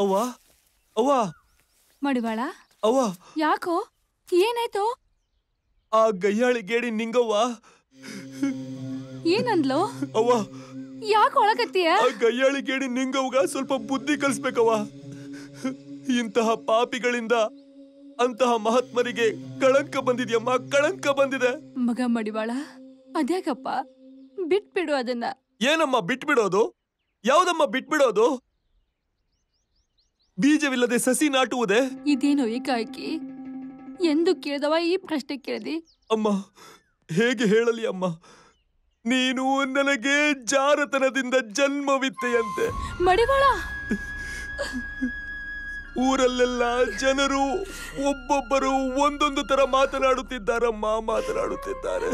ಅವ್ವ ಅವ್ವ ಮಡಿವಾಳ ಅವ್ವ ಯಾಕೋ ಏನಾಯ್ತು ಆ ಗಯ್ಯಾಳಿ ಗೇಡಿ ನಿಂಗವ್ವ ಏನಂದ್ಲು ಅವ್ವ ಯಾಕೆ ಒಳಗತ್ತೀಯ ಆ ಗಯ್ಯಾಳಿ ಗೇಡಿ ನಿಂಗವ್ಗ ಸ್ವಲ್ಪ ಬುದ್ಧಿ ಕಲಿಸ್ಬೇಕವ್ವ ಇಂತಹ ಪಾಪಿಗಳಿಂದ ಅಂತಹ ಮಹಾತ್ಮರಿಗೆ ಕಳಂಕ ಬಂದಿದ್ಯಮ್ಮ ಕಳಂಕ ಬಂದಿದೆ ಮಗ ಮಡಿವಾಳ ಅದ್ಯಾಕಪ್ಪ ಬಿಟ್ಬಿಡು ಅದನ್ನ ಏನಮ್ಮ ಬಿಟ್ಬಿಡೋದು ಯಾವ್ದಮ್ಮ ಬಿಟ್ಬಿಡೋದು ಬೀಜವಿಲ್ಲದೆ ಸಸಿ ನಾಟುವುದೇ ಇದೇನೋ ಏಕಾಏಕಿ ಎಂದು ಕೇಳ್ದವ ಈ ಪ್ರಶ್ನೆ ಕೇಳ್ದಿ ಅಮ್ಮ ಹೇಗೆ ಹೇಳಲಿ ಅಮ್ಮ ನೀನು ನನಗೆ ಜಾರತನದಿಂದ ಜನ್ಮವಿತ್ತೆಯಂತೆ ಮಡಿವಾಳ ಊರಲ್ಲೆಲ್ಲ ಜನರು ಒಬ್ಬೊಬ್ಬರು ಒಂದೊಂದು ತರ ಮಾತನಾಡುತ್ತಿದ್ದಾರಮ್ಮ ಮಾತನಾಡುತ್ತಿದ್ದಾರೆ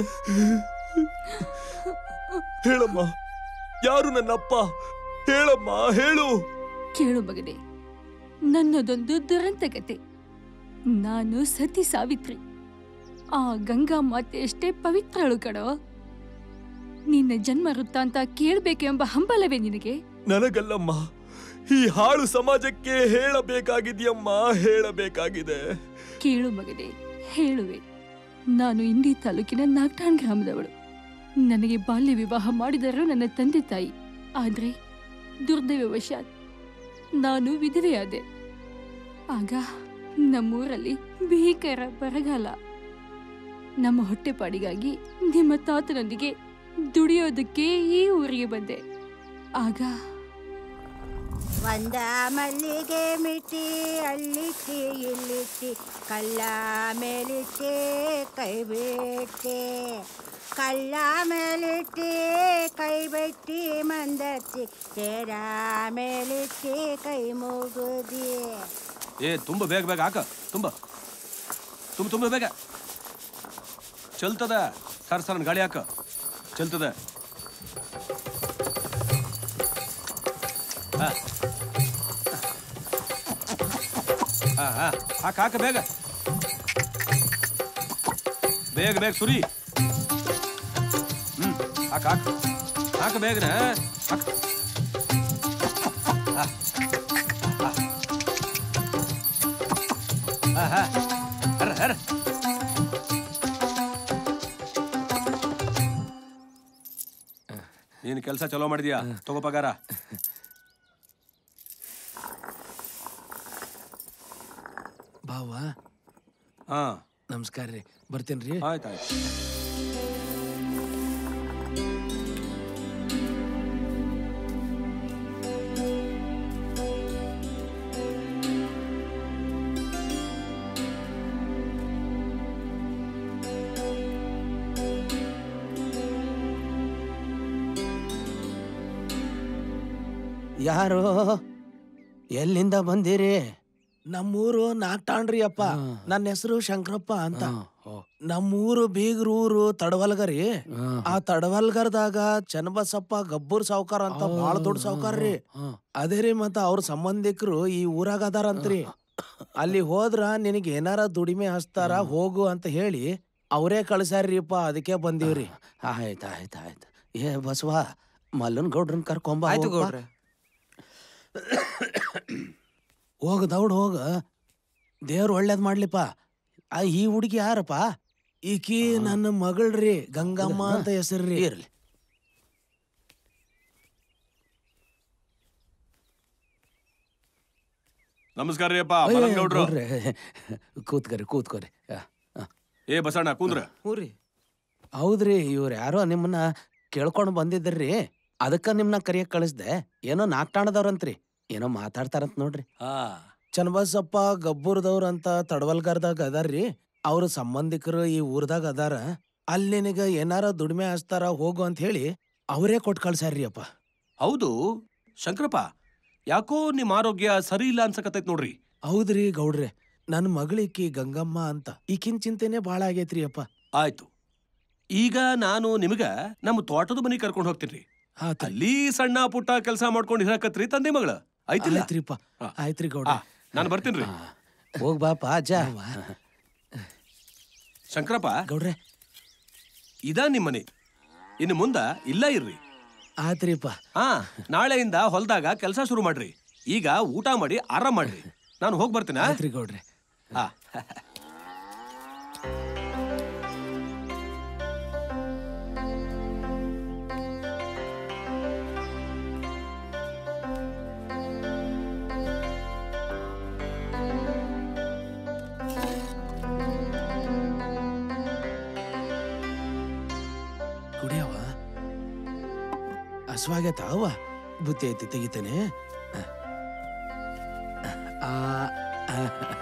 ಹೇಳಮ್ಮ ಯಾರು ನನ್ನಪ್ಪ ಹೇಳಮ್ಮ ಹೇಳು ಕೇಳು ಮಗನೇ ನನ್ನದೊಂದು ದುರಂತ ಕತೆ ನಾನು ಸತಿ ಸಾವಿತ್ರಿ ಆ ಗಂಗಾ ಮಾತೆ ಎಷ್ಟೇ ಪವಿತ್ರಳು ಕಣೋ ನಿನ್ನ ಜನ್ಮ ವೃತ್ತಾಂತ ಕೇಳ್ಬೇಕೆಂಬ ಹಂಬಲವೇ ನಿನಗೆ ನನಗಲ್ಲಮ್ಮ ಈ ಹಾಳು ಸಮಾಜಕ್ಕೆ ಹೇಳಬೇಕಾಗಿದೆಯಮ್ಮ ಹೇಳಬೇಕಾಗಿದೆ ಕೇಳು ಮಗನೇ ಹೇಳುವೆ ನಾನು ಇಂಡಿ ತಾಲೂಕಿನ ನಾಗ್ಟಾಣ್ ಗ್ರಾಮದವಳು ನನಗೆ ಬಾಲ್ಯ ವಿವಾಹ ಮಾಡಿದರು ನನ್ನ ತಂದೆ ತಾಯಿ ಆದ್ರೆ ದುರ್ದೈವವಶಾತ್ ನಾನು ವಿಧವೆಯಾದೆ ಆಗ ನಮ್ಮೂರಲ್ಲಿ ಭೀಕರ ಬರಗಾಲ ನಮ್ಮ ಹೊಟ್ಟೆಪಾಡಿಗಾಗಿ ನಿಮ್ಮ ತಾತನೊಂದಿಗೆ ದುಡಿಯೋದಕ್ಕೆ ಈ ಊರಿಗೆ ಬಂದೆ ಆಗ ಒಂದ ಮಲ್ಲಿಗೆ ಮಿಟ್ಟಿ ಅಲ್ಲಿಟ್ಟಿ ಇಲ್ಲಿಟ್ಟಿ ಕಲ್ಲ ಮೇಲಿಟ್ಟಿ ಕೈ ಬಿಟ್ಟಿ ಕಲ್ಲ ಮೇಲಿಟ್ಟಿ ಕೈ ಬಿಟ್ಟಿ ಮಂದತ್ತಿ ತೇರ ಮೇಲಿಟ್ಟಿ ಕೈ ಮುಗುದಿ ಏ ತುಂಬ ಬೇಗ ಬೇಗ ಹಾಕ ತುಂಬ ತುಂಬ ತುಂಬ ಬೇಗ ಚಲ್ತದ ಸರ್ ಸರ್ ಗಾಡಿ ಹಾಕ ಚಲ್ತದ ಹಾ ಹಾ ಹಾ ಹಾಕ ಹಾಕ ಬೇಗ ಬೇಗ ಬೇಗ ಸುರಿ ಹ್ಮ್ ಹಾಕ ಹಾಕ ಹಾಕ ಬೇಗನ ಹಾಕ ಹಾ ಹಾ ಹಾ ಹರ ಹರ ನೀನು ಕೆಲಸ ಚಲೋ ಮಾಡಿದ್ಯಾ ತಗೋ ಪಗಾರ ಭಾವ ಹಾ ನಮಸ್ಕಾರ ರೀ ಬರ್ತೀನಿ ರೀ ಆಯ್ತಾಯ್ತು ಯಾರು ಎಲ್ಲಿಂದ ಬಂದಿರಿ ನಮ್ಮೂರು ನಾಗ್ತಾಣ್ರಿ ಅಪ್ಪ ಹಾ. ನನ್ನ ಹೆಸರು ಶಂಕರಪ್ಪ ಅಂತ ಹಾ, ಓ, ನಮ್ಮೂರು ಬೀಗ್ರ ಊರು ತಡವಲ್ಗರಿ ಹಾ. ಆ ತಡವಲ್ಗರ್ದಾಗ ಚನ್ನಬಸಪ್ಪ ಗಬ್ಬೂರ್ ಸಾವ್ಕಾರ ಅಂತ ಬಾಳ ದೊಡ್ಡ ಸಾವ್ಕಾರ ರೀ ಹಾ. ಅದೇ ರೀ ಮತ್ತ ಅವ್ರ ಸಂಬಂಧಿಕರು ಈ ಊರಾಗ ಅದಾರಂತ್ರಿ ಅಲ್ಲಿ ಹೋದ್ರ ನಿನಗೆ ಏನಾರ ದುಡಿಮೆ ಹಚ್ತಾರ ಹೋಗು ಅಂತ ಹೇಳಿ ಅವರೇ ಕಳ್ಸ್ಯಾರ್ರಿಪ್ಪ ಅದಕ್ಕೆ ಬಂದೀವ್ರಿ ಆಯ್ತ್ ಆಯ್ತ್ ಆಯ್ತ್ ಏ ಬಸವ ಮಲ್ಲನ್ ಗೌಡ್ರನ್ ಕರ್ಕೊಂಬ ಆಯ್ತು ಹೋಗ್ಬಾ. ಗೌಡ್ರೆ ಹೋಗ ದೌಡ್ ಹೋಗ ದೇವ್ರ ಒಳ್ಳೇದ್ ಮಾಡ್ಲಿಪ್ಪ ಆ ಈ ಹುಡುಗಿ ಯಾರಪ್ಪ ಈಕಿ ನನ್ನ ಮಗಳ್ರಿ ಗಂಗಮ್ಮ ಅಂತ ಹೆಸರ್ರಿ ಇರ್ಲಿ ನಮಸ್ಕಾರ ರೀ ಅಪ್ಪ ಅಯ್ಯೋ, ಮಲಂಗೌಡ್ರು ಗೌಡ್ರೆ. ಕೂತ್ಕೊರಿ ಕೂತ್ಕೊರಿ ಆ, ಆ. ಏ ಬಸಣ್ಣ ಕೂಂದ್ರ ಹ್ಞೂ ರೀ ಹೌದ್ರಿ ಇವ್ರು ಯಾರೋ ನಿಮ್ಮನ್ನ ಕೇಳ್ಕೊಂಡ್ ಬಂದಿದ್ರಿ ಅದಕ್ಕ ನಿಮ್ನ ಕರಿಯಕ್ ಕಳಿಸ್ದೆ ಏನೋ ನಾಕ್ಟಾಣದವ್ರಂತ್ರಿ ಏನೋ ಮಾತಾಡ್ತಾರಂತ ನೋಡ್ರಿ ಹಾ ಚನ್ನಬಸಪ್ಪ ಗಬ್ಬೂರ್ದವ್ರ ಅಂತ ತಡವಲ್ಗಾರ್ದಾಗ ಅದಾರ್ರಿ ಅವ್ರ ಸಂಬಂಧಿಕರು ಈ ಊರ್ದಾಗ ಅದಾರ ಅಲ್ಲಿ ನಿನಗ ಏನಾರ ದುಡಿಮೆ ಹಚ್ತಾರ ಹೋಗು ಅಂತ ಹೇಳಿ ಅವರೇ ಕೊಟ್ ಕಳ್ಸ್ಯಾರ್ರಿ ಅಪ್ಪ ಹೌದು ಶಂಕರಪ್ಪ ಯಾಕೋ ನಿಮ್ಮ ಆರೋಗ್ಯ ಸರಿ ಇಲ್ಲ ಅನ್ಸಕತ್ತೈತ್ ನೋಡ್ರಿ ಹೌದ್ರಿ ಗೌಡ್ರೆ ನನ್ ಮಗಳಿಕಿ ಗಂಗಮ್ಮ ಅಂತ ಈಕಿನ್ ಚಿಂತೆನೆ ಬಾಳ ಆಗೈತ್ರಿ ಅಪ್ಪ ಆಯ್ತು ಈಗ ನಾನು ನಿಮಗ ನಮ್ಮ ತೋಟದ ಮನೆಗೆ ಕರ್ಕೊಂಡು ಹೋಗ್ತೀನಿ ಹಾ ತ- ಅಲ್ಲಿ ಸಣ್ಣ ಪುಟ್ಟ ಕೆಲಸ ಮಾಡ್ಕೊಂಡು ಇರಕತ್ರಿ ತಂದೆ ಮಗಳ ಆಯ್ತಿಲ್ಲ ಆಯ್ತ್ರಿಪ್ಪ ಹಾ. ಆಯ್ತ್ರಿ ಗೌಡ್ರೆ ನಾನು ಬರ್ತೀನಿ ಹೋಗ್ ಬಾಪ ಅಜ್ಜ ಶಂಕರಪ್ಪ ಗೌಡ್ರೆ ಇದ ನಿಮ್ಮನೆ ಇನ್ನು ಮುಂದ ಇಲ್ಲ ಇರ್ರಿ ಆಯ್ತ್ರಿಪ್ಪ ಹಾ ನಾಳೆಯಿಂದ ಹೊಲದಾಗ ಕೆಲಸ ಶುರು ಮಾಡ್ರಿ ಈಗ ಊಟ ಮಾಡಿ ಆರಾಮ್ ಮಾಡ್ರಿ ನಾನು ಹೋಗಿ ಬರ್ತೀನ ಆಯ್ತ್ರಿ ಗೌಡ್ರೆ ಹಾ ಕುಡಿಯವ ಹಸ್ವಾಗೈತ ಅವ ಬುತ್ತಿ ಐತಿ ತೆಗಿತೇನೆ ಆ, ಆ,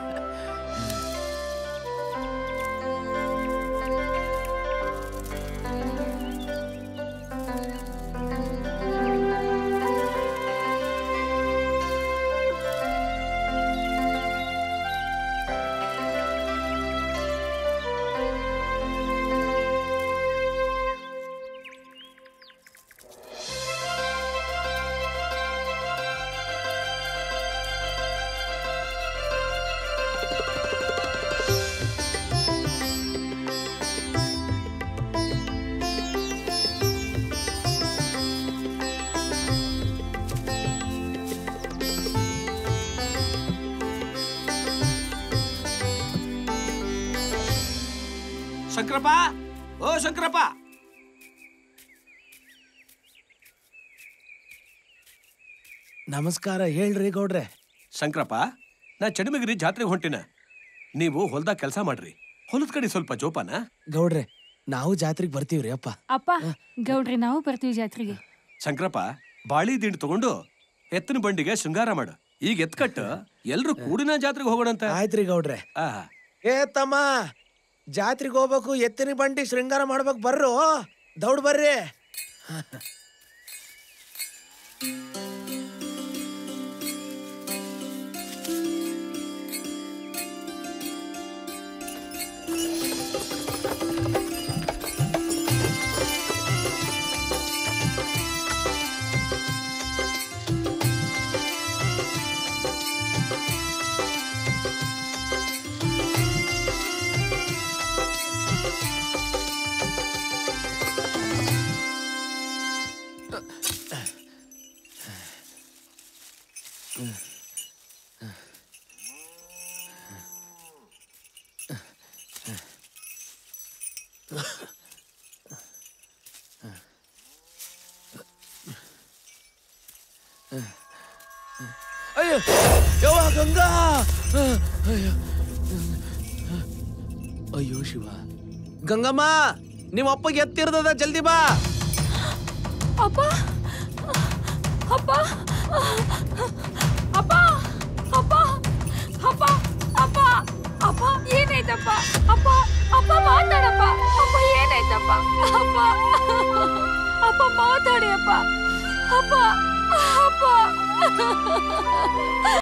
ಶಂಕರಪ್ಪ ಓ ಶಂಕರಪ್ಪ ನಮಸ್ಕಾರ ಹೇಳ್ರಿ ಗೌಡ್ರೆ ಶಂಕರಪ್ಪ ನಾ ಚಡಿಮಗಿರಿ ಜಾತ್ರೆಗೆ ಹೊಂಟಿನ ನೀವು ಹೊಲ್ದಾಗ ಕೆಲಸ ಮಾಡ್ರಿ ಹೊಲದ ಕಡೆ ಸ್ವಲ್ಪ ಜೋಪಾನ ಗೌಡ್ರೆ ನಾವು ಜಾತ್ರೆಗೆ ಬರ್ತೀವ್ರಿ ಅಪ್ಪ ಅಪ್ಪ ಗೌಡ್ರಿ ನಾವು ಬರ್ತೀವಿ ಜಾತ್ರೆಗೆ ಶಂಕರಪ್ಪ ಬಾಳಿ ದಿಂಡು ತಗೊಂಡು ಎತ್ತಿನ ಬಂಡಿಗೆ ಶೃಂಗಾರ ಮಾಡು ಈಗ ಎತ್ಕಟ್ಟು ಎಲ್ರು ಕೂಡಿನ ಜಾತ್ರೆಗೆ ಹೋಗೋಣಂತ ಆಯ್ತ್ರಿ ಗೌಡ್ರೆ ಆ ಏ ತಮ್ಮ ಜಾತ್ರೆಗೆ ಹೋಗ್ಬೇಕು ಎತ್ತಿನ ಬಂಡಿ ಶೃಂಗಾರ ಮಾಡ್ಬೇಕು ಬರ್ರು ದೌಡ್ ಬರ್ರಿ ಅಯ್ಯೋ ಯವ್ವ ಗಂಗಾ ಅಯ್ಯೋ ಅಯ್ಯೋ ಶಿವ ಗಂಗಮ್ಮ ನಿಮ್ಮ ಅಪ್ಪಗೆ ಎತ್ತಿರ್ದದ ಜಲ್ದಿ ಬಾ ಅಪ್ಪ ಅಪ್ಪ ಅಪ್ಪ ಅಪ್ಪ ಅಪ್ಪ ಅಪ್ಪ ಅಪ್ಪ ಏನಾಯ್ತಪ್ಪ ಅಪ್ಪ ಅಪ್ಪ ಮಾತಾಡಪ್ಪ ಅಪ್ಪ ಏನಾಯ್ತಪ್ಪ ಅಪ್ಪ ಅಪ್ಪ ಮಾತಾಡಿ ಅಪ್ಪ ಅಪ್ಪ ಅಪ್ಪ